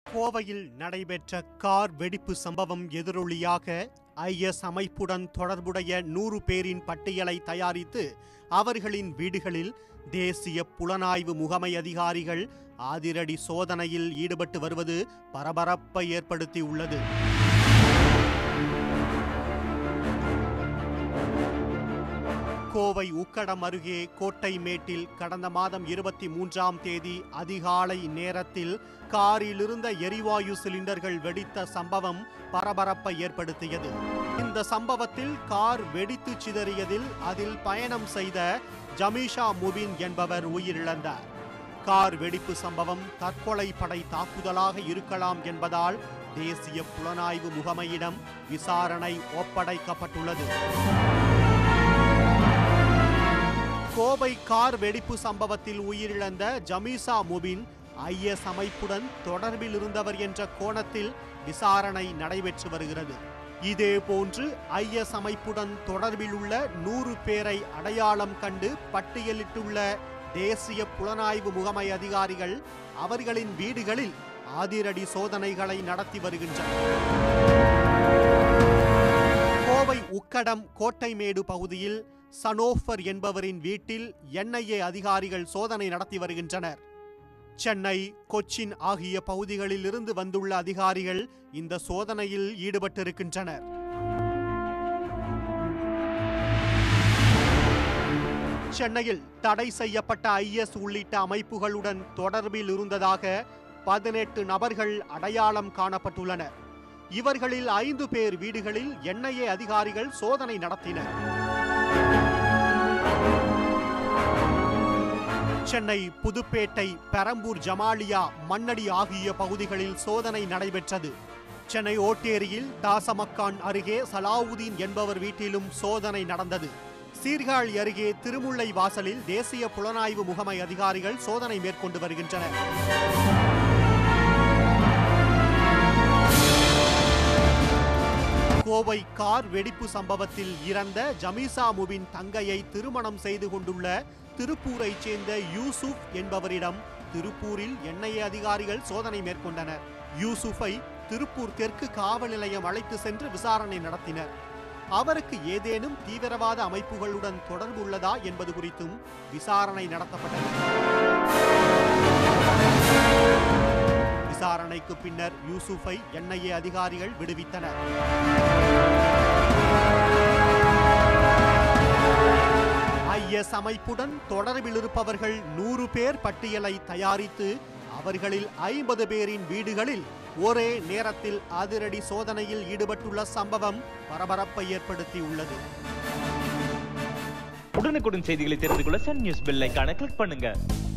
கோவையில் நடைபெற்ற கார் வெடிப்பு சம்பவம் எதிரொலியாக ஐஎஸ் அமைப்புடன் தொடர்புடைய நூறு பேரின் பட்டியலை தயாரித்து அவர்களின் வீடுகளில் தேசிய புலனாய்வு முகமை அதிகாரிகள் அதிரடி சோதனையில் ஈடுபட்டு வருவது பரபரப்பை ஏற்படுத்தியுள்ளது கோவை உக்கடம் அருகே கோட்டை மேட்டில் கடந்த மாதம் இருபத்தி மூன்றாம் தேதி அதிகாலை நேரத்தில் காரில் இருந்த எரிவாயு சிலிண்டர்கள் வெடித்த சம்பவம் பரபரப்பை ஏற்படுத்தியது இந்த சம்பவத்தில் கார் வெடித்து சிதறியதில் அதில் பயணம் செய்த ஜமீஷா முபின் என்பவர் உயிரிழந்தார் கார் வெடிப்பு சம்பவம் தற்கொலை படை தாக்குதலாக இருக்கலாம் என்பதால் தேசிய புலனாய்வு முகமையிடம் விசாரணை ஒப்படைக்கப்பட்டுள்ளது கோவை கார் வெடிப்பு சம்பவத்தில் உயிரிழந்த ஜமீசா முபின் ஐஎஸ் அமைப்புடன் தொடர்பில் இருந்தவர் என்ற கோணத்தில் விசாரணை நடைபெற்று வருகிறது இதே போன்று ஐஎஸ் அமைப்புடன் தொடர்பில் உள்ள நூறு பேரை அடையாளம் கண்டு பட்டியலிட்டுள்ள தேசிய புலனாய்வு முகமை அதிகாரிகள் அவர்களின் வீடுகளில் அதிரடி சோதனைகளை நடத்தி வருகின்றனர் கோவை உக்கடம் கோட்டைமேடு பகுதியில் சனோஃபர் என்பவரின் வீட்டில் என்ஐஏ அதிகாரிகள் சோதனை நடத்தி வருகின்றனர் சென்னை கொச்சின் ஆகிய பகுதிகளில் இருந்து வந்துள்ள அதிகாரிகள் இந்த சோதனையில் ஈடுபட்டிருக்கின்றனர் சென்னையில் தடை செய்யப்பட்ட ஐஎஸ் உள்ளிட்ட அமைப்புகளுடன் தொடர்பில் இருந்ததாக பதினெட்டு நபர்கள் அடையாளம் காணப்பட்டுள்ளனர் இவர்களில் ஐந்து பேர் வீடுகளில் என்ஐஏ அதிகாரிகள் சோதனை நடத்தினர் சென்னை புதுப்பேட்டை பெரம்பூர் ஜமாலியா மண்ணடி ஆகிய பகுதிகளில் சோதனை நடைபெற்றது சென்னை ஓட்டேரியில் தாசமக்கான் அருகே சலாவுதீன் என்பவர் வீட்டிலும் சோதனை நடந்தது சீர்காழி அருகே திருமுல்லை வாசலில் தேசிய புலனாய்வு முகமை அதிகாரிகள் சோதனை மேற்கொண்டு வருகின்றனர் கோவை கார் வெடிப்பு சம்பவத்தில் இறந்த ஜமீசா முபின் தங்கையை திருமணம் செய்து கொண்டுள்ள திருப்பூரைச் சேர்ந்த யூசுப் என்பவரிடம் திருப்பூரில் என்ஐஏ அதிகாரிகள் சோதனை மேற்கொண்டனர் யூசுஃபை திருப்பூர் தெற்கு காவல் நிலையம் அழைத்து சென்று விசாரணை நடத்தினர் அவருக்கு ஏதேனும் தீவிரவாத அமைப்புகளுடன் தொடர்பு உள்ளதா என்பது குறித்தும் விசாரணை நடத்தப்பட்டது விசாரணைக்கு பின்னர் யூசுஃபை என்ஐஏ அதிகாரிகள் விடுவித்தனர் ஐஎஸ் அமைப்புடன் தொடர்பில் இருப்பவர்கள் நூறு பேர் பட்டியலை தயாரித்து அவர்களில் ஐம்பது பேரின் வீடுகளில் ஒரே நேரத்தில் அதிரடி சோதனையில் ஈடுபட்டுள்ள சம்பவம் பரபரப்பை ஏற்படுத்தியுள்ளது உடனுக்குடன் செய்திகளை தெரிந்து கொள்ள சன் நியூஸ் பெல் ஐகானை கிளிக் பண்ணுங்க